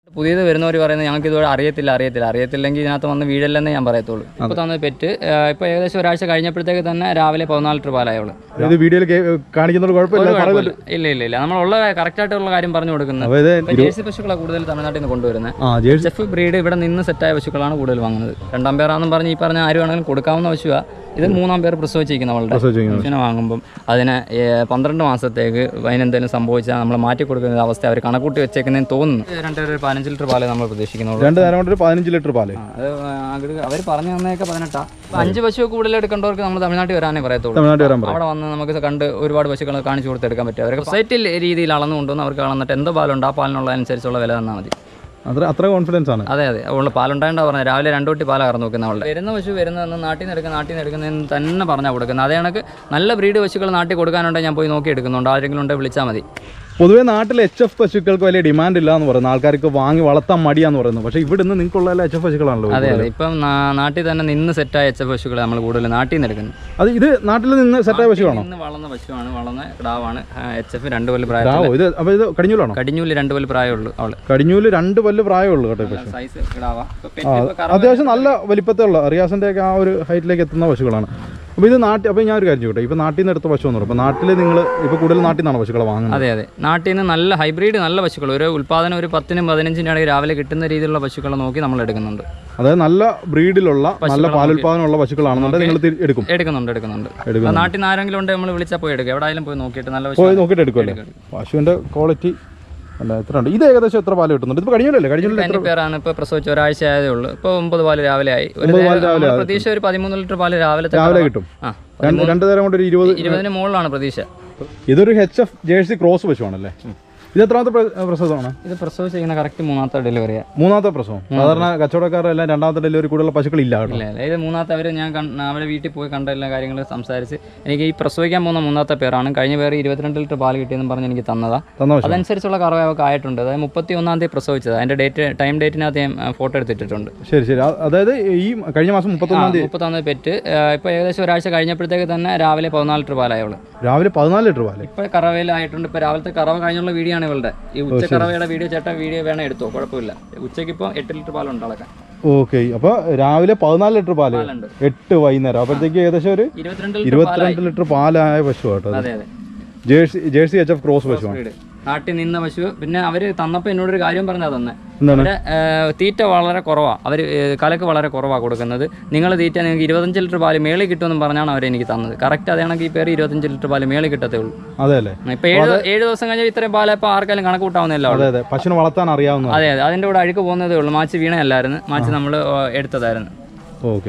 പുതിയത് വരുന്നവർ പറയുന്നത് ഞങ്ങൾക്ക് ഇതുവരെ അറിയത്തില്ല അറിയത്തില്ല അറിയത്തില്ലെങ്കിൽ ഇതിനകത്ത് വന്ന് വീഴല്ലെന്നേ ഞാൻ പറയത്തുള്ളൂ ഇപ്പോൾ തന്ന പെറ്റ് ഇപ്പോൾ ഏകദേശം ഒരാഴ്ച കഴിഞ്ഞപ്പോഴത്തേക്ക് തന്നെ രാവിലെ പതിനാല് ലിറ്റർ പാലായുള്ളൂ ഇത് വീഡിയോയിൽ കാണിക്കുന്നത് കുഴപ്പമില്ല പറയുന്നത് ഇല്ല ഇല്ല ഇല്ല നമ്മളുള്ള കറക്റ്റായിട്ടുള്ള കാര്യം പറഞ്ഞു കൊടുക്കുന്നത് അപ്പോൾ ഇത് ഇപ്പോൾ ജേഴ്സി പശുക്കളാണ് കൂടുതൽ തമിഴ്നാട്ടിൽ നിന്ന് കൊണ്ടുവരുന്നത് ആ ജേഴ്സി ചെഫ് ബ്രീഡ് ഇവിടെ നിന്ന് സെറ്റായ പശുക്കളാണ് കൂടുതൽ വാങ്ങുന്നത് രണ്ടാം പേരാണെന്ന് പറഞ്ഞ് ഈ പറഞ്ഞ ആര് വേണമെങ്കിലും കൊടുക്കാവുന്ന പശുവാ ഇത് മൂന്നാം പേർ പ്രസവിച്ചിരിക്കുന്ന നമ്മളുടെ പ്രസവിച്ചിരിക്കുന്നത്. പശുവിനെ വാങ്ങുമ്പോൾ അതിന് ഏ, പന്ത്രണ്ട് മാസത്തേക്ക് അതിനെന്തെങ്കിലും സംഭവിച്ചാൽ നമ്മൾ മാറ്റി കൊടുക്കുന്ന അവസ്ഥ അവർ കണക്കൂട്ടി വെച്ചേക്കുന്നതെന്ന് തോന്നുന്നു രണ്ട് ഒരു പതിനഞ്ച് ലിറ്റർ പാലേ നമ്മൾ പ്രതീക്ഷിക്കുന്നുള്ളൂ രണ്ട് നേരം കൊണ്ട് ഒരു പതിനഞ്ച് ലിറ്റർ പാല് അത് അവർ പറഞ്ഞു തന്നേക്കെ പതിനെട്ടാ ഇപ്പൊ അഞ്ച് പശു കൂടുതൽ എടുക്കേണ്ടവർക്ക് നമ്മൾ തമിഴ്നാട്ടിൽ വരാനേ പറയത്തുള്ളൂ തമിഴ്നാട്ടിൽ വരാൻ പറയും അവിടെ വന്ന് നമുക്ക് കണ്ട് ഒരുപാട് പശുക്കളെ കാണിച്ചു കൊടുത്തെടുക്കാൻ പറ്റും അവർക്ക് സൊസൈറ്റിയിൽ രീതിയിൽ അളന്നു കൊണ്ടുവന്ന് അവർക്ക് അളന്നിട്ട് എന്തോ പാലുണ്ട് ആ പാലിനുള്ള അനുസരിച്ചുള്ള വില തന്നാൽ മതി അത്ര അത്ര കോൺഫിഡൻസ് ആണ് അതെ അതെ അവള് പാലുണ്ടായിട്ടാ പറഞ്ഞത് രാവിലെ രണ്ടു കുട്ടി പാല കറന്നു വെക്കുന്ന അവളുടെ വരുന്ന പശു വരുന്നതെന്ന് നാട്ടിൽ നിന്ന് എടുക്കുന്ന നാട്ടിൽ നിന്ന് എടുക്കുന്നതെന്ന് തന്നെ പറഞ്ഞാൽ കൊടുക്കുന്നത് അതേ കണക്ക് നല്ല ബ്രീഡ് പശുക്കൾ നാട്ടിൽ കൊടുക്കാനുണ്ടെങ്കിൽ ഞാൻ പോയി നോക്കി എടുക്കുന്നുണ്ട് ആരെങ്കിലും ഉണ്ടെങ്കിൽ വിളിച്ചാൽ മതി പൊതുവേ നാട്ടിൽ എച്ച് എഫ് പശുക്കൾക്ക് വലിയ ഡിമാൻഡ് ഇല്ല എന്ന് പറയുന്നു ആൾക്കാർക്ക് വാങ്ങി വളർത്താൻ മടിയാന്ന് പറയുന്നു പക്ഷേ ഇവിടുന്ന് നിങ്ങൾക്കുള്ള എച്ച് എഫ് പശുക്കളാണല്ലോ അതെ അതെ ഇപ്പം നാ- നാട്ടിൽ തന്നെ നിന്ന് സെറ്റായ എച്ച പശുക്കളെ നമ്മൾ കൂടുതൽ നാട്ടിൽ നിന്ന് എടുക്കുന്നത് അത് ഇത് നാട്ടിൽ നിന്ന് സെറ്റായ പശുവാണോ ഇന്ന് വളർന്ന പശുവാണ് വളർന്ന കിടാവാണ് എച്ച് എഫ് രണ്ട് കൊല്ലം ആ പ്രായം ഇത് അപ്പോൾ ഇത് കടിഞ്ഞൂലാണോ കടിഞ്ഞൂല് രണ്ട് കൊല്ലം പ്രായമുള്ളൂ അവള് കടിഞ്ഞൂല് രണ്ട് പല്ല് പ്രായമുള്ളൂ കേട്ടോ ഈ പശു സൈസ് കിടാവാ ഇപ്പൊ പെറ്റ് ആ ഇപ്പൊ കറ- അത്യാവശ്യം നല്ല വലിപ്പത്തിലുള്ള റിയാസിൻ്റെ ഒക്കെ ആ ഒരു ഹൈറ്റിലേക്ക് എത്തുന്ന പശുക്കളാണ് അപ്പോൾ ഇത് നാട്ടിൽ അപ്പോൾ ഞാൻ ഒരു കാര്യം ചോട്ടെ ഇപ്പോൾ നാട്ടിൽ നിന്ന് എടുത്ത പശു എന്ന് പറയും അപ്പോൾ നാട്ടിൽ നിങ്ങൾ ഇപ്പോൾ കൂടുതൽ നാട്ടിൽ നിന്നാണ് പശുക്കളെ വാങ്ങുന്നത് അതെ അതെ നാട്ടിൽ നിന്ന് നല്ല ഹൈബ്രിഡ് നല്ല പശുക്കൾ ഒരു ഉൽപ്പാദനം ഒരു പത്തിനും പതിനഞ്ചിനും ഇടയിൽ രാവിലെ കിട്ടുന്ന രീതിയിലുള്ള പശുക്കളെ നോക്കി നമ്മൾ എടുക്കുന്നുണ്ട് അതായത് നല്ല ബ്രീഡിലുള്ള നല്ല പാലുൽപാദനമുള്ള പശുക്കളാണെന്നുണ്ടെങ്കിൽ നിങ്ങൾ തി- എടുക്കും എടുക്കുന്നുണ്ട് എടുക്കുന്നുണ്ട് എടുക്കുന്നുണ്ട്. അപ്പൊ നാട്ടിൽ നിന്ന് ആരെങ്കിലും ഉണ്ടെങ്കിൽ നമ്മൾ വിളിച്ചാൽ പോയി എടുക്കുക എവിടെയായാലും പോയി നോക്കിയിട്ട് നല്ല പശു പോയി നോക്കിയിട്ട് എടുക്കുമല്ലേ പശുവിൻ്റെ ക്വാളിറ്റി അല്ല എത്ര ഉണ്ട് ഇത് ഏകദേശം എത്ര പാല് കിട്ടുന്നുണ്ട് ഇത് കഴിഞ്ഞല്ലേ കഴിഞ്ഞില്ല എത്ര പേരാണ് ഇപ്പൊ പ്രസവിച്ച ഒരാഴ്ച ആയതേ ഉള്ളൂ ഇപ്പൊ ഒമ്പത് പാല് രാവിലെ ആയി ഒരു ഒമ്പത് പാല് നേരം രാവിലെ നമ്മള് പ്രതീക്ഷ ഒരു പതിമൂന്ന് ലിറ്റർ പാല് രാവിലെ രാവിലെ കിട്ടും ആ രണ്ട് രണ്ട് നേരം കൊണ്ട് ഒരു ഇരുപത് ഇരുപതിന് മുകളിലാണ് പ്രതീക്ഷ ഇതൊരു എച്ച് എഫ് ജേഴ്സി ക്രോസ് പശുവാണല്ലേ ഇത് എത്രാമത്തെ പ്ര- പ്രസവമാണ് ഇത് പ്രസവിച്ചിരിക്കുന്ന കറക്റ്റ് മൂന്നാമത്തെ ഡെലിവറിയാ മൂന്നാമത്തെ പ്രസവം സാധാരണ കച്ചവടക്കാരെല്ലാം രണ്ടാമത്തെ ഡെലിവറി കൂടുതലുള്ള പശുക്കൾ ഇല്ല കേട്ടോ ഇല്ല ഇല്ല ഇത് മൂന്നാമത്തെ അവർ ഞാൻ കണ്ട- അവരെ വീട്ടിൽ പോയി കണ്ട എല്ലാ കാര്യങ്ങളും സംസാരിച്ച് എനിക്ക് ഈ പ്രസവിക്കാൻ പോകുന്ന മൂന്നാമത്തെ പേരാണ് കഴിഞ്ഞ പേര് ഇരുപത്തിരണ്ട് ലിറ്റർ പാല് കിട്ടിയെന്ന് പറഞ്ഞ് എനിക്ക് തന്നതാ തന്ന പശു അതനുസരിച്ചുള്ള കറവയൊക്കെ ആയിട്ടുണ്ട് അതായത് മുപ്പത്തി ഒന്നാം തീയതി പ്രസവിച്ചത് അതിന്റെ ഡേറ്റ് ടൈം ഡേറ്റിനകത്ത് ഞാൻ ഫോട്ടോ എടുത്തിട്ടുണ്ട് ശരി ശരി അ- അതായത് ഈ കഴിഞ്ഞ മാസം മുപ്പത്തൊന്നാം തീയതി മുപ്പത്തൊന്നാം തീയതി പെറ്റ് ഇപ്പോൾ ഏകദേശം ഒരാഴ്ച കഴിഞ്ഞപ്പോഴത്തേക്ക് തന്നെ രാവിലെ പതിനാല് ലിറ്റർ പാലായവള് രാവിലെ പതിനാല് ലിറ്റർ പാല് ഇപ്പോൾ കറവയിലായിട്ടുണ്ട് ഇപ്പോൾ രാവിലത്തെ കറവ കഴിഞ്ഞുള്ള വീഡിയോ ആണ് ഇവളുടെ ഈ ഉച്ചക്കറവയുടെ വീഡിയോ ചേട്ടാ വീഡിയോ വേണേ എടുത്തോ കുഴപ്പമില്ല ഉച്ചയ്ക്ക് ഇപ്പോൾ എട്ട് ലിറ്റർ പാലുണ്ട് അളക്കാൻ ഓക്കെ അപ്പോൾ രാവിലെ പതിനാല് ലിറ്റർ പാല് പാലുണ്ട് എട്ട് വൈകുന്നേരം അപ്പോഴത്തേക്ക് ഏകദേശം ഒരു ഇരുപത്തിരണ്ട് ലിറ്റർ ഇരുപത്തിരണ്ട് ലിറ്റർ പാലായ പശു കേട്ടോ അത്. അതെ അതെ jersey jersey H F cross പശുവാണ് വീട് നാട്ടിൽ നിന്ന പശു പിന്നെ അവര് തന്നപ്പോൾ എന്നോടൊരു കാര്യം പറഞ്ഞാൽ തന്നെ എന്താണ് അവരെ ഏഹ്, തീറ്റ വളരെ കുറവാണ് അവർ കലക്ക് വളരെ കുറവാണ് കൊടുക്കുന്നത് നിങ്ങൾ തീറ്റ നിങ്ങൾക്ക് ഇരുപത്തഞ്ച് ലിറ്റർ പാല് മേളിൽ കിട്ടുമെന്ന് പറഞ്ഞാണ് അവർ എനിക്ക് തന്നത് കറക്റ്റ് അതേണെങ്കിൽ ഈ പേര് ഇരുപത്തഞ്ച് ലിറ്റർ പാല് മേളിൽ കിട്ടത്തേ ഉള്ളൂ അതെ അല്ലേ ഇപ്പൊ ഏഴ് ഏഴ് ദിവസം കഴിഞ്ഞാൽ ഇത്രയും പാല ഇപ്പൊ ആർക്കാലും കണക്ക് കൂട്ടാവുന്നില്ല അതെ അതെ പശുവിനെ വളർത്താൻ അറിയാവുന്ന അതെ അതെ അതിന്റെ കൂടെ അഴുക്ക് പോകുന്നതേ ഉള്ളൂ മാച്ച് വീണയല്ലായിരുന്നു മാച്ച് നമ്മൾ എടുത്തതായിരുന്നു ഓക്കെ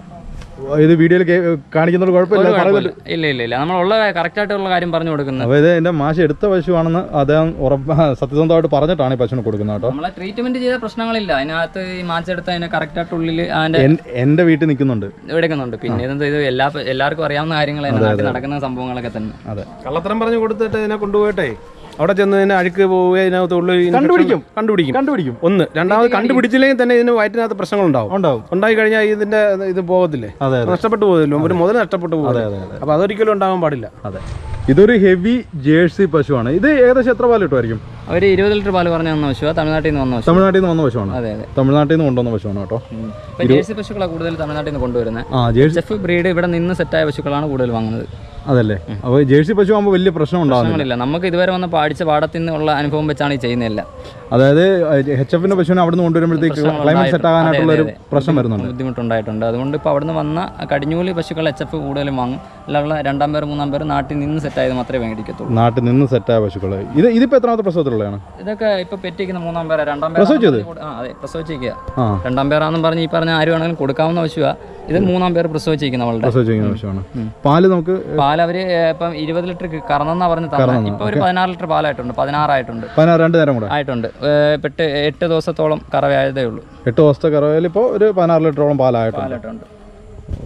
ഇത് വീഡിയോയിൽ കാണിക്കുന്നത് കുഴപ്പമില്ല ഒരു പറയുന്നത് കുഴപ്പമില്ല. ഇല്ല ഇല്ല ഇല്ല നമ്മളുള്ള കറക്റ്റ് ആയിട്ടുള്ള കാര്യം പറഞ്ഞു കൊടുക്കുന്നത് അപ്പോൾ ഇത് എൻ്റെ മാഷ് എടുത്ത പശുവാണെന്ന് അദ്ദേഹം ഉറപ്പ് സത്യസന്ധമായിട്ട് പറഞ്ഞിട്ടാണ് ഈ പശുവിനെ കൊടുക്കുന്നത് കേട്ടോ നമ്മളെ ട്രീറ്റ്മെന്റ് ചെയ്ത പ്രശ്നങ്ങളില്ല അതിനകത്ത് ഈ മാച്ച് എടുത്ത് അതിനെ കറക്റ്റ് ആയിട്ട് ഉള്ളിൽ അതിന്റെ എൻ- എൻ്റെ വീട്ടിൽ നിൽക്കുന്നുണ്ട് എടുക്കുന്നുണ്ട് പിന്നെ ഇതെന്ത് ഇത് എല്ലാ എല്ലാവർക്കും അറിയാവുന്ന കാര്യങ്ങൾ നാട്ടിൽ നടക്കുന്ന സംഭവങ്ങളൊക്കെ തന്നെ അതെ കള്ളത്തരം പറഞ്ഞു കൊടുത്തിട്ട് ഇതിനെ കൊണ്ടുപോയിട്ടെ അവിടെ ചെന്ന് ഇതിനെ അഴുക്ക് പോവുക ഇതിനകത്ത് ഉള്ള infection കണ്ടുപിടിക്കും. കണ്ടുപിടിക്കും കണ്ടുപിടിക്കും ഒന്ന് രണ്ടാമത് കണ്ടുപിടിച്ചില്ലെങ്കിൽ തന്നെ ഇതിന് വയറ്റിനകത്ത് പ്രശ്നങ്ങളുണ്ടാവും ഉണ്ടാവും ഉണ്ടായി കഴിഞ്ഞാൽ ഇതിന്റെ ഇത് പോകത്തില്ലേ അതെ അതെ നഷ്ടപ്പെട്ടു പോകത്തില്ലോ ഒരു മുതൽ നഷ്ടപ്പെട്ടു അതെ പോകും അതെ അതെ അപ്പൊ അതൊരിക്കലും ഉണ്ടാവാൻ പാടില്ല അതെ ഇതൊരു ഹെവി ജേഴ്സി പശുവാണ് ഇത് ഏകദേശം എത്ര പാൽ കിട്ടുമായിരിക്കും അവർ ഇരുപത് ലിറ്റർ പാല് പറഞ്ഞു വന്ന പശുവാ തമിഴ്നാട്ടിൽ നിന്ന് വന്ന പശു തമിഴ്നാട്ടിൽ നിന്ന് വന്ന പശുവാണ് അതെ അതെ തമിഴ്നാട്ടിൽ നിന്ന് കൊണ്ടുവന്ന പശുവാണ് കേട്ടോ ഇപ്പൊ ജേഴ്സി പശുക്കളാണ് കൂടുതൽ തമിഴ്നാട്ടിൽ നിന്ന് കൊണ്ടുവരുന്നത് ആ ജേഴ്സി ചെഫ് ബ്രീഡ് ഇവിടെ നിന്ന് സെറ്റായ പശുക്കളാണ് കൂടുതൽ വാങ്ങുന്നത് അതല്ലേ അപ്പോൾ ജേഴ്സി പശു ആകുമ്പോൾ വലിയ പ്രശ്നം ഉണ്ടാകുന്നില്ല പ്രശ്നങ്ങളില്ല നമുക്ക് ഇതുവരെ വന്ന് പാടിച്ച പാടത്തിൽ നിന്നുള്ള അനുഭവം വെച്ചാണ് ഈ ചെയ്യുന്നില്ല അതായത് എച്ച് എഫിന്റെ പശുവിനെ അവിടെ നിന്ന് കൊണ്ടുവരുമ്പോഴത്തേക്ക് ക്ലൈമറ്റ് സെറ്റ് ആകാനായിട്ടുള്ള ഒരു പ്രശ്നം വരുന്നുണ്ട് ബുദ്ധിമുട്ടുണ്ടായിട്ടുണ്ട് അതുകൊണ്ട് ഇപ്പോൾ അവിടുന്ന് വന്ന കടിഞ്ഞൂലി പശുക്കൾ എച്ച് എഫ് കൂടുതലും വാങ്ങും അല്ലാതെ രണ്ടാം പേർ മൂന്നാം പേർ നാട്ടിൽ നിന്ന് സെറ്റായത് മാത്രമേ മേടിക്കത്തുള്ളൂ നാട്ടിൽ നിന്ന് സെറ്റായ പശുക്കൾ ഇത് ഇതിപ്പോൾ എത്രാമത്തെ പ്രസവത്തിലുള്ളതാണ് ഇതൊക്കെ ഇപ്പൊ പെറ്റിക്കുന്ന മൂന്നാം പേരാ രണ്ടാം പേർ പ്രസവിച്ചത്? ആ അതെ പ്രസവിച്ചിരിക്കുക ആ രണ്ടാം പേരാണെന്ന് പറഞ്ഞ് ഈ പറഞ്ഞ ആര് വേണമെങ്കിലും കൊടുക്കാവുന്ന പശുവാ ഇത് മൂന്നാം പേർ പ്രസവിച്ചിരിക്കുന്ന നമ്മളുടെ പ്രസവിച്ചിരിക്കുന്ന പശുവാണ് പാല് നമുക്ക് പാൽ അവര് ഏഹ്, ഇപ്പം ഇരുപത് ലിറ്റർ കറന്നെന്നാ പറഞ്ഞ് തന്നെ ഇപ്പൊ ഒരു പതിനാറ് ലിറ്റർ പാലായിട്ടുണ്ട് പതിനാറായിട്ടുണ്ട് പതിനാറ് രണ്ട് നേരം കൂടെ ആയിട്ടുണ്ട് ഏഹ്, ഇപ്പൊ എട്ട് എട്ട് ദിവസത്തോളം കറവയായതേ ഉള്ളൂ എട്ട് ദിവസത്തെ കറവയിൽ ഇപ്പോൾ ഒരു പതിനാറ് ലിറ്ററോളം പാലായിട്ടുണ്ട് പാലായിട്ടുണ്ട് ഓക്കെ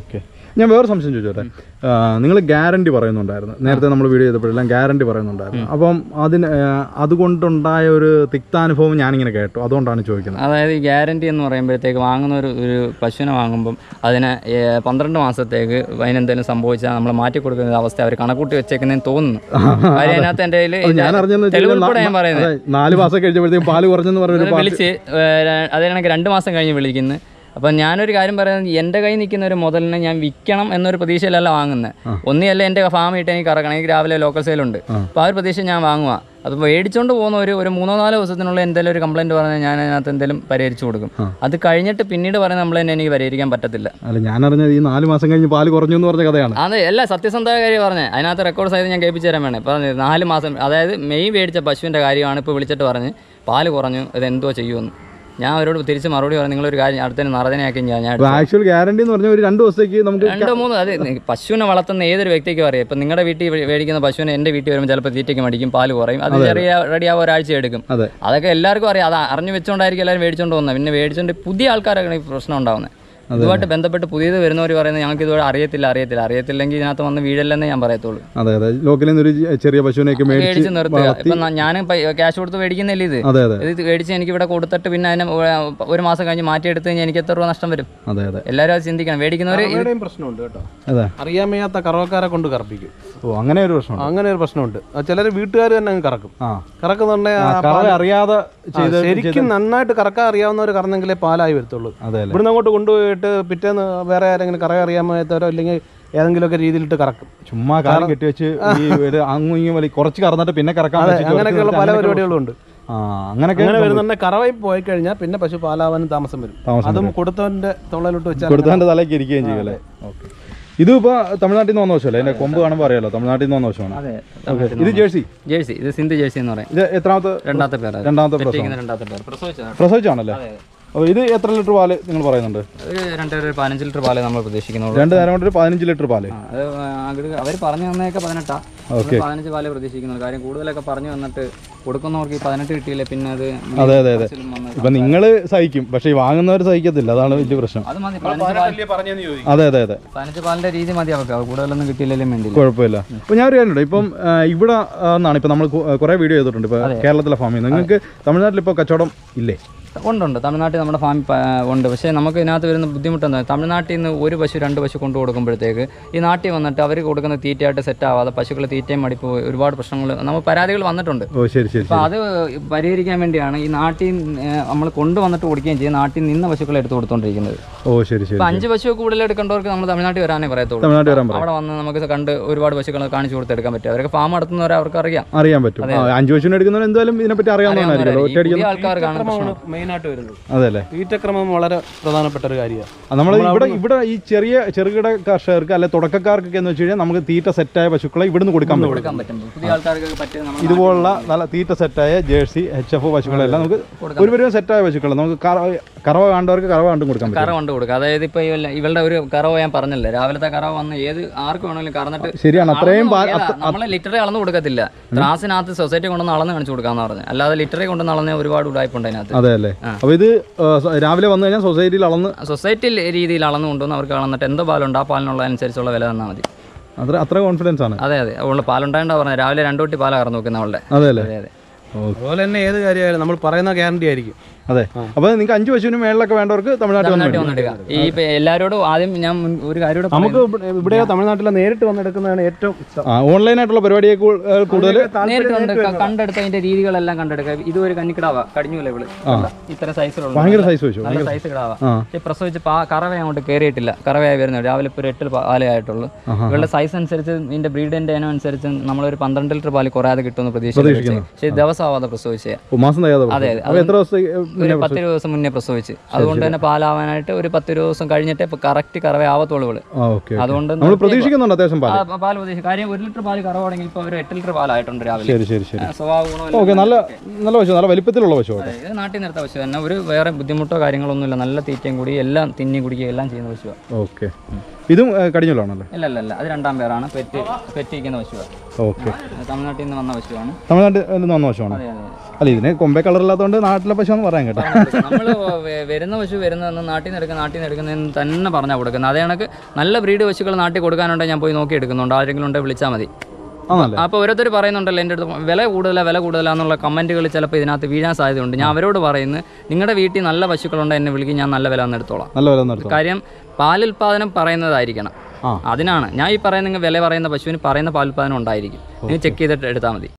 ഞാൻ വേറെ സംശയം ചോദിച്ചോട്ടെ നിങ്ങൾ ഗ്യാരണ്ടി പറയുന്നുണ്ടായിരുന്നു നേരത്തെ നമ്മൾ വീഡിയോ ചെയ്തപ്പോഴെല്ലാം ഗ്യാരണ്ടി പറയുന്നുണ്ടായിരുന്നു അപ്പം അതിന് ആ, അതുകൊണ്ടുണ്ടായ ഒരു തിക്താനുഭവം ഞാനിങ്ങനെ കേട്ടു അതുകൊണ്ടാണ് ചോദിക്കുന്നത് അതായത് ഈ ഗ്യാരണ്ടി എന്ന് പറയുമ്പോഴത്തേക്ക് വാങ്ങുന്ന ഒരു ഒരു പശുവിനെ വാങ്ങുമ്പം അതിന് ഏ, പന്ത്രണ്ട് മാസത്തേക്ക് അതിനെന്തെങ്കിലും സംഭവിച്ചാൽ നമ്മൾ മാറ്റി കൊടുക്കുന്ന ഒരു അവസ്ഥ അവർ കണക്കൂട്ടി വെച്ചേക്കുന്നതെന്ന് തോന്നുന്നു കാര്യം അതിനകത്ത് എൻ്റെ കയ്യിൽ ഞാൻ അറിഞ്ഞെന്ന് വെച്ചാൽ തെളിവുൾപ്പെടെ ഞാൻ പറയുന്നത് അതെ, നാല് മാസം കഴിഞ്ഞപ്പോഴത്തേക്കും പാല് കുറഞ്ഞെന്ന് പറഞ്ഞൊരു ഒരു വിളിച്ച് അതേ കണക്ക് രണ്ട് മാസം കഴിഞ്ഞ് വിളിക്കുന്നു അപ്പം ഞാനൊരു കാര്യം പറയുന്നത് എൻ്റെ കയ്യിൽ നിൽക്കുന്ന ഒരു മുതലിനെ ഞാൻ വിൽക്കണം എന്നൊരു പ്രതീക്ഷയിലല്ല വാങ്ങുന്നത് ഒന്നിയല്ല എൻ്റെ ഫാം ഇട്ട് എനിക്ക് കറക്കണം എനിക്ക് രാവിലെ ലോക്കൽ സെയിലുണ്ട് അപ്പോൾ ആ ഒരു പ്രതീക്ഷ ഞാൻ വാങ്ങുക അപ്പോൾ മേടിച്ചുകൊണ്ട് പോകുന്ന ഒരു ഒരു മൂന്നോ നാലോ ദിവസത്തിനുള്ള എന്തെങ്കിലും ഒരു കംപ്ലയിൻറ്റ് പറഞ്ഞാൽ ഞാൻ അതിനകത്ത് എന്തെങ്കിലും പരിഹരിച്ചു കൊടുക്കും അത് കഴിഞ്ഞിട്ട് പിന്നീട് പറയുന്ന കംപ്ലയിൻറ്റ് എനിക്ക് പരിഹരിക്കാൻ പറ്റത്തില്ല അല്ല ഞാൻ അറിഞ്ഞത് ഈ നാല് മാസം കഴിഞ്ഞ് പാല് കുറഞ്ഞു എന്ന് പറഞ്ഞ കഥയാണ് അതെ അല്ല സത്യസന്ധമായ കാര്യം പറഞ്ഞത് അതിനകത്ത് റെക്കോർഡ് സഹിതം ഞാൻ കേൾപ്പിച്ചു തരാൻ വേണേ ഇപ്പം നാല് മാസം അതായത് മെയ് മേടിച്ച പശുവിൻ്റെ കാര്യമാണ് ഇപ്പോൾ വിളിച്ചിട്ട് പറഞ്ഞ് പാല് കുറഞ്ഞു ഇത് എന്തോ ചെയ്യുമെന്ന് ഞാൻ അവരോട് തിരിച്ച് മറുപടി പറഞ്ഞു നിങ്ങളൊരു കാര്യം അടുത്തതിന് നറതനെയാക്കി ഞാൻ ഞാൻ അപ്പൊ ആക്ച്വൽ ഗ്യാരണ്ടി എന്ന് പറഞ്ഞാൽ ഒരു രണ്ട് ദിവസത്തേക്ക് നമുക്ക് രണ്ടോ മൂന്നോ അത് നി- പശുവിനെ വളർത്തുന്ന ഏതൊരു വ്യക്തിക്കും അറിയാം ഇപ്പം നിങ്ങളുടെ വീട്ടിൽ വേ- മേടിക്കുന്ന പശുവിനെ എൻ്റെ വീട്ടിൽ വരുമ്പോൾ ചിലപ്പോൾ തീറ്റയ്ക്ക് മടിക്കും പാല് കുറയും അത് ചെറിയ റെഡിയാവും ഒരാഴ്ച എടുക്കും അതെ. അതൊക്കെ എല്ലാവർക്കും അറിയാം അത് അറിഞ്ഞു വെച്ചുകൊണ്ടായിരിക്കും എല്ലാവരും മേടിച്ചുകൊണ്ട് പോകുന്നത് പിന്നെ മേടിച്ചുകൊണ്ട് പുതിയ ആൾക്കാരൊക്കെ ഈ പ്രശ്നം ഉണ്ടാവുന്നത് ഇതുമായിട്ട് ബന്ധപ്പെട്ട് പുതിയത് വരുന്നവർ പറയുന്നത് ഞങ്ങൾക്ക് ഇതുവരെ അറിയത്തില്ല അറിയത്തില്ല അറിയത്തില്ലെങ്കിൽ ഇതിനകത്ത് വന്ന് വീഴല്ലെന്നേ ഞാൻ പറയത്തുള്ളൂ അതെ അതെ ലോക്കലിൽ നിന്ന് ഒരു ചെറിയ പശുവിനെയൊക്കെ മേടിച്ച് മേടിച്ച് നിർത്തുക ഇപ്പം ഞാൻ ക്യാഷ് കൊടുത്ത് മേടിക്കുന്നില്ല ഇത് അതെ അതെ ഇത് മേടിച്ച് എനിക്ക് ഇവിടെ കൊടുത്തിട്ട് പിന്നെ അതിനെ ഒ- ഒരു മാസം കഴിഞ്ഞ് മാറ്റിയെടുത്ത് കഴിഞ്ഞാൽ എനിക്ക് എത്ര രൂപ നഷ്ടം വരും അതെ അതെ എല്ലാവരും അത് ചിന്തിക്കണം മേടിക്കുന്നവർ കറവയുടെയും പ്രശ്നമുണ്ട് കേട്ടോ അതെ അറിയാൻ വയ്യാത്ത കറവക്കാരെ കൊണ്ട് കറപ്പിക്കും ഓ അങ്ങനെ ഒരു പ്രശ്നമുണ്ട് അങ്ങനെ ഒരു പ്രശ്നമുണ്ട് ചിലർ വീട്ടുകാർ തന്നെ അങ്ങ് കറക്കും ആ കറക്കുന്നുണ്ടെങ്കിൽ ആ കറവ പാല് അറിയാതെ ആ, ചെയ്ത് ശരിക്കും നന്നായിട്ട് കറക്കാൻ അറിയാവുന്നവർ കറന്നെങ്കിലേ പാലായി വരത്തുള്ളൂ അതെ അല്ലേ ഇവിടുന്ന് അങ്ങോട്ട് കൊണ്ടുപോയിട്ട് പിറ്റേന്ന് വേറെ ആരെങ്കിലും കറ അറിയാൻ പറ്റാത്തവരോ അല്ലെങ്കിൽ ഏതെങ്കിലുമൊക്കെ രീതിയിലിട്ട് കറക്കും ചുമ്മാ കാലം കെട്ടിവെച്ച് ഈ ഒരു അങ്ങും ഇങ്ങും വലി കുറച്ച് കറന്നിട്ട് പിന്നെ കറക്കാൻ അതെ വെച്ചിട്ട് അങ്ങനെയൊക്കെയുള്ള വെറുതെ പല അങ്ങനെയൊക്കെ- പരിപാടികളും ഉണ്ട് ആ അങ്ങനെയൊക്കെ അങ്ങനെ വരുന്നുണ്ടെങ്കിൽ കറവായി പോയി കഴിഞ്ഞാൽ പിന്നെ പശു പാലാവാനും താമസം വരും താമസം അതും കൊടുത്തവന്റെ തൊള്ളയിലോട്ട് വെച്ചാൽ കൊടുത്തതിന്റെ തലയ്ക്ക് ഇരിക്കുകയും ചെയ്യും അല്ലേ ഓക്കെ ഇത് ഇപ്പൊ തമിഴ്നാട്ടിൽ നിന്ന് വന്ന വശമല്ലേ എന്റെ കൊമ്പ് കാണുമ്പോൾ അറിയാലോ തമിഴ്നാട്ടിൽ നിന്ന് വന്ന വശമാണ് അതെ ഓക്കെ ഇത് ജേഴ്സി ജേഴ്സി ഇത് സിന്ധു ജേഴ്സി എന്ന് പറയും ഇത് എത്രാമത്തെ രണ്ടാമത്തെ പേര് രണ്ടാമത്തെ പ്രസവം പെറ്റിക്കുന്ന രണ്ടാമത്തെ പേര് പ്രസവിച്ചതാണ് പ്രസവിച്ചാണല്ലേ അപ്പോൾ ഇത് എത്ര ലിറ്റർ പാല് നിങ്ങൾ പറയുന്നുണ്ട് ഒരു രണ്ട് ഒരു പതിനഞ്ച് ലിറ്റർ പാലേ നമ്മൾ പ്രതീക്ഷിക്കുന്നുള്ളൂ രണ്ട് നേരം കൊണ്ട് ഒരു പതിനഞ്ച് ലിറ്റർ പാല് ആ, അത് അവർ പറഞ്ഞു തന്നതൊക്കെ പതിനെട്ടാ ഓക്കെ പതിനഞ്ച് പാലേ പ്രതീക്ഷിക്കുന്നുള്ളൂ കാര്യം കൂടുതലൊക്കെ പറഞ്ഞു വന്നിട്ട് കൊടുക്കുന്നവർക്ക് ഈ പതിനെട്ട് കിട്ടിയില്ല പിന്നെ അത് അതെ അതെ അതെ മനസ്സിലും വന്ന് ഇപ്പൊ നിങ്ങൾ സഹിക്കും പക്ഷെ ഈ വാങ്ങുന്നവർ സഹിക്കത്തില്ല അതാണ് വലിയ പ്രശ്നം അത് മതി പതിനഞ്ച് പാൽ പറഞ്ഞെന്ന് ചോദിക്കും അതെ അതെ അതെ പതിനഞ്ച് പാലിന്റെ രീതി മതി അവർക്ക് അത് കൂടുതലൊന്നും കിട്ടിയില്ലെങ്കിലും വേണ്ടിയില്ല കുഴപ്പമില്ല അപ്പോൾ ഞാൻ ഒരു കാര്യമുണ്ട് ഇപ്പം ആ, ഇവിടെ ആ, നിന്നാണ് ഇപ്പം നമ്മൾ കുറേ വീഡിയോ ചെയ്തിട്ടുണ്ട് ഇപ്പോൾ കേരളത്തിലെ ഫാമിൽ നിങ്ങൾക്ക് തമിഴ്നാട്ടിൽ ഇപ്പോൾ കച്ചവടം ഇല്ലേ ഉണ്ടുണ്ട് തമിഴ്നാട്ടിൽ നമ്മുടെ ഫാം ഉണ്ട് പക്ഷേ നമുക്ക് ഇതിനകത്ത് വരുന്ന ബുദ്ധിമുട്ടെന്ന് തമിഴ്നാട്ടിൽ നിന്ന് ഒരു പശു രണ്ട് പശു കൊണ്ടു കൊടുക്കുമ്പോഴത്തേക്ക് ഈ നാട്ടിൽ വന്നിട്ട് അവർ കൊടുക്കുന്ന തീറ്റയായിട്ട് സെറ്റ് ആവാതെ പശുക്കൾ തീറ്റയും മടിപ്പ് പോയി ഒരുപാട് പ്രശ്നങ്ങൾ നമുക്ക് പരാതികൾ വന്നിട്ടുണ്ട് ഓ ശരി ശരി അപ്പോൾ അത് പരിഹരിക്കാൻ വേണ്ടിയാണ് ഈ നാട്ടിൽ നമ്മൾ കൊണ്ടുവന്നിട്ട് കൊടുക്കുകയും ചെയ്യും നാട്ടിൽ നിന്ന് പശുക്കളെ എടുത്ത് കൊടുത്തോണ്ടിരിക്കുന്നത് ഓ ശരി ശരി ഇപ്പം അഞ്ച് പശു കൂടുതൽ എടുക്കേണ്ടവർക്ക് നമ്മൾ തമിഴ്നാട്ടിൽ വരാനേ പറയത്തുള്ളൂ തമിഴ്നാട്ടിൽ വരാൻ പറയും അവിടെ വന്ന് നമുക്ക് കണ്ട് ഒരുപാട് പശുക്കളെ കാണിച്ചു കൊടുത്തെടുക്കാൻ പറ്റും അവർക്ക് ഫാം നടത്തുന്നവരെ അവർക്ക് അറിയാം അറിയാൻ പറ്റും ആ, അഞ്ച് പശുവിന് എടുക്കുന്നവർ എന്തായാലും ഇതിനെപ്പറ്റി അറിയാവുന്നതായിരിക്കുമല്ലോ ഈ ഒറ്റയടിക്ക് പുതിയ ആൾക്കാർക്കാണ് പ്രശ്നം മെയിനായിട്ട് വരുന്നത് അതെ അല്ലേ തീറ്റക്രമം വളരെ പ്രധാനപ്പെട്ട ഒരു കാര്യമാണ് നമ്മൾ ഇവിടെ ഇവിടെ ഈ ചെറിയ ചെറുകിട കർഷകർക്ക് അല്ലെ തുടക്കക്കാർക്കൊക്കെ എന്ന് വെച്ച് കഴിഞ്ഞാൽ നമുക്ക് തീറ്റ സെറ്റായ പശുക്കളെ ഇവിടുന്ന് കൊടുക്കാൻ പറ്റും കൊടുക്കാൻ പറ്റും പുതിയ ആൾക്കാർക്ക് പറ്റിയ നമ്മൾ ഇതുപോലുള്ള നല്ല തീറ്റ സെറ്റായ ജേഴ്സി എച്ച് എഫ് പശുക്കളെല്ലാം നമുക്ക് ഒരു പരിവം സെറ്റായ പശുക്കളെ നമുക്ക് കറവ കറവ കാണേണ്ടവർക്ക് കറവ കണ്ടും കൊടുക്കാൻ പറ്റും കറ കൊണ്ട് കൊടുക്കുക അതായത് ഇപ്പോൾ ഇവളുടെ ഒരു കറവ് ഞാൻ പറഞ്ഞല്ലേ രാവിലത്തെ കറവ് വന്ന് ഏത് ആർക്ക് വേണമെങ്കിലും കറന്നിട്ട് ശരിയാണ് അത്രയും പാ- അളന്ന് നോക്കിയാലാ, നമ്മളെ ലിറ്ററെ അളന്ന് കൊടുക്കത്തില്ല ത്രാസിനകത്ത് സൊസൈറ്റി കൊണ്ടൊന്ന് അളന്ന് കാണിച്ചു കൊടുക്കാന്ന് പറഞ്ഞു അല്ലാതെ ലിറ്ററെ കൊണ്ടൊന്ന് അളന്ന ഒരുപാട് ഉടായ്പുണ്ട് അതിനകത്ത് അതെ അല്ലേ അപ്പോൾ ഇത് ആ, സ- രാവിലെ വന്നു കഴിഞ്ഞാൽ സൊസൈറ്റിയിൽ അളന്ന് സൊസൈറ്റി രീതിയിൽ അളന്ന് കൊണ്ടുവന്ന് അവർക്ക് അളന്നിട്ട് എന്തോ പാലുണ്ട് ആ പാലിനുള്ള അനുസരിച്ചുള്ള വില തന്നാൽ മതി അത്ര അത്ര കോൺഫിഡൻസ് ആണ് അതെ അതെ അവള് പാലുണ്ടായിട്ടാ പറഞ്ഞത് രാവിലെ രണ്ടു കുട്ടി പാല കറന്ന് നോക്കുന്ന അവളുടെ അതെ അല്ലേ അതെ അതെ അതുപോലെ തന്നെ ഏത് കാര്യമായാലും നമ്മൾ പറയുന്ന ഗ്യാരണ്ടി ആയിരിക്കും അതെ അപ്പോൾ നിങ്ങൾക്ക് അഞ്ച് പശുവിന് മേളിലൊക്കെ വേണ്ടവർക്ക് തമിഴ്നാട്ടിൽ വന്ന് തമിഴ്നാട്ടിൽ വന്നെടുക്കാം ഈ ഇപ്പൊ എല്ലാവരോടും ആദ്യം ഞാൻ മുൻ- ഒരു കാര്യം കൂടെ നമുക്ക് ഇവിടെ- ഇവിടെയോ തമിഴ്നാട്ടിലെ നേരിട്ട് വന്നെടുക്കുന്നതാണ് ഏറ്റവും ഇഷ്ടം ആ ഓൺലൈനായിട്ടുള്ള പരിപാടിയെ കൂടുതൽ നേരിട്ട് ഉണ്ട് ക- കണ്ടെടുത്ത അതിന്റെ രീതികളെല്ലാം കണ്ടെടുക്കുക ഇത് ഒരു കന്നിക്കിടാവ കടിഞ്ഞൂല ഇവള് ഇത്ര സൈസിലുള്ള ഭയങ്കര സൈസ് വെച്ചു നല്ല സൈസ് കിടാവ ആ. പക്ഷെ പ്രസവിച്ച് പാ കറവ അങ്ങോട്ട് കയറിയിട്ടില്ല കറവയായി വരുന്നത് രാവിലെ ഇപ്പോൾ ഒരു എട്ട് പാലേ ആയിട്ടുള്ളൂ ഇവളുടെ സൈസ് അനുസരിച്ച് ഇതിന്റെ ബ്രീഡിന്റെ ഇനം അനുസരിച്ച് നമ്മളൊരു പന്ത്രണ്ട് ലിറ്റർ പാല് കുറയാതെ കിട്ടുമെന്ന് പ്രതീക്ഷിക്കുന്നു പക്ഷേ ദിവസം ആവാതെ പ്രസിച്ച ഓ, മാസം തികയാതെ അതെ, പ്രസവിച്ചു. അപ്പോൾ എത്ര ദിവസത്തെ ഒരു പത്ത് ഇരുപത് ദിവസം മുന്നേ പ്രസവിച്ച് അതുകൊണ്ട് തന്നെ പാലാവാനായിട്ട് ഒരു പത്ത് ഇരുപത് ദിവസം കഴിഞ്ഞിട്ടേ ഇപ്പൊ കറക്റ്റ് കറവ ആവത്തുള്ളൂ ഇവള് ആ ഓക്കെ അതുകൊണ്ട് നമ്മൾ പ്രതീക്ഷിക്കുന്നുണ്ട് അത്യാവശ്യം പാല് ആ, പാൽ പ്രതീക്ഷിക്കും കാര്യം ഒരു ലിറ്റർ പാല് കറവാണെങ്കിൽ ഇപ്പൊ ഒരു എട്ട് ലിറ്റർ പാലായിട്ടുണ്ട് രാവിലെ ശരി ശരി ശരി ആ, സ്വഭാവ ഗുണം ഓക്കെ നല്ല നല്ല പശു നല്ല വലിപ്പത്തിലുള്ള പശു കേട്ടോ ഇത് നാട്ടിൽ നിർത്ത പശു തന്നെ ഒരു വേറെ ബുദ്ധിമുട്ടോ കാര്യങ്ങളൊന്നുമില്ല നല്ല തീറ്റയും കൂടി എല്ലാം തിന്നി കുടിക്കുകയും എല്ലാം ചെയ്യുന്ന പശുവാണ് ഓക്കെ ഇതും കടിഞ്ഞുള്ളതാണല്ലേ ഇല്ല ഇല്ല ഇല്ല അത് രണ്ടാം പേരാണ് പെറ്റ് പെറ്റിരിക്കുന്ന പശുവാണ് ഓക്കെ തമിഴ്നാട്ടിൽ നിന്ന് വന്ന പശുവാണ് തമിഴ്നാട്ടിൽ നിന്ന് വന്ന പശുവാണ് അതെ അതെ അല്ല ഇതിന് കൊമ്പേ കളറില്ലാത്തതുകൊണ്ട് നാട്ടിലെ പശുവെന്ന് പറയാൻ കേട്ടോ നമ്മൾ വരുന്ന പശു വരുന്നതെന്ന് നാട്ടിൽ നിന്ന് എടുക്കുന്ന നാട്ടിൽ നിന്ന് എടുക്കുന്നതെന്ന് തന്നെ പറഞ്ഞാൽ കൊടുക്കുന്നത് അതേ കണക്ക് നല്ല ബ്രീഡ് പശുക്കൾ നാട്ടിൽ കൊടുക്കാനുണ്ടെങ്കിൽ ഞാൻ പോയി നോക്കി എടുക്കുന്നുണ്ട് ആരെങ്കിലും ഉണ്ടെങ്കിൽ വിളിച്ചാൽ മതി ആണല്ലേ അപ്പോൾ ഓരോരുത്തർ പറയുന്നുണ്ടല്ലോ എൻ്റെ അടുത്ത് വില കൂടുതലാണ് വില കൂടുതലാന്നുള്ള കമൻറ്റുകൾ ചിലപ്പോൾ ഇതിനകത്ത് വീഴാൻ സാധ്യതയുണ്ട് ഞാൻ അവരോട് പറയുന്നത് നിങ്ങളുടെ വീട്ടിൽ നല്ല പശുക്കളുണ്ട് എന്നെ വിളിക്കും ഞാൻ നല്ല വില ഒന്ന് എടുത്തോളാം നല്ല വില നിർത്തും കാര്യം പാലുൽപാദനം പറയുന്നതായിരിക്കണം ആ. അതിനാണ് ഞാൻ ഈ പറയുന്ന വില പറയുന്ന പശുവിന് പറയുന്ന പാലുൽപാദനം ഉണ്ടായിരിക്കും നിങ്ങൾ ചെക്ക് ചെയ്തിട്ട് എടുത്താൽ മതി